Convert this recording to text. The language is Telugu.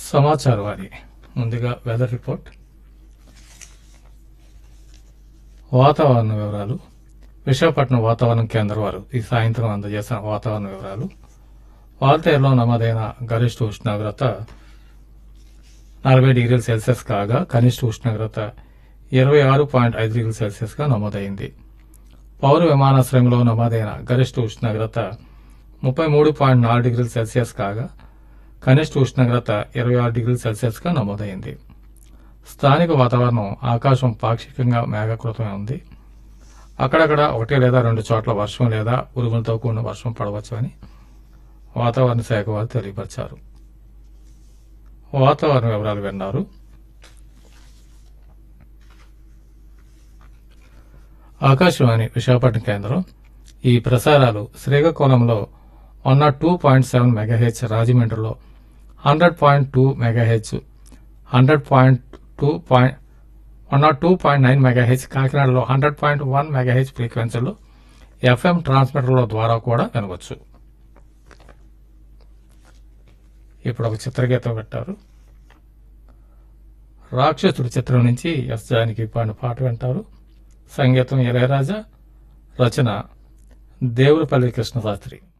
సమాచార వారి ముందుగా వెదర్ రిపోర్ట్ వాతావరణ వివరాలు విశాఖపట్నం వాతావరణ కేంద్రం వారు ఈ సాయంత్రం అందజేసిన వాతావరణ వివరాలు వాల్తేరులో నమోదైన గరిష్ట ఉష్ణోగ్రత నలభై డిగ్రీల సెల్సియస్ కాగా కనిష్ట ఉష్ణోగ్రత ఇరవై ఆరు పాయింట్ ఐదు డిగ్రీల సెల్సియస్ గా నమోదైంది పౌర విమానాశ్రయంలో నమోదైన గరిష్ట ఉష్ణోగ్రత ముప్పై మూడు పాయింట్ నాలుగు డిగ్రీల సెల్సియస్ కాగా కనిష్ట ఉష్ణోగ్రత ఇరవై ఆరు డిగ్రీల సెల్సియస్ గా నమోదైంది స్థానిక వాతావరణం ఆకాశం పాక్షికంగా మేఘకృతమై ఉంది అక్కడక్కడ ఒకటి లేదా రెండు చోట్ల వర్షం లేదా ఉరుములతో కూడిన వర్షం పడవచ్చు అని వాతావరణ శాఖ వారు తెలియపరిచారు వాతావరణ వివరాలు విన్నారు ఆకాశవాణి విశాఖపట్నం కేంద్రం ఈ ప్రసారాలు శ్రీకాకుళంలో one nought two point seven megahertz రాజమండ్రిలో hundred point two megahertz hundred point two point one nought two point nine megahertz కాకినాడలో హండ్రెడ్ పాయింట్ వన్ మెగాహెచ్ ఫ్రీక్వెన్సీలో ఎఫ్ఎం ట్రాన్స్మిటర్ల ద్వారా కూడా వినవచ్చు ఇప్పుడు ఒక చిత్రగీతం పెట్టారు రాక్షసుడి చిత్రం నుంచి ఎస్ జానికి పాడిన పాట వింటారు సంగీతం ఇళయరాజా రచన దేవులపల్లి కృష్ణశాస్త్రి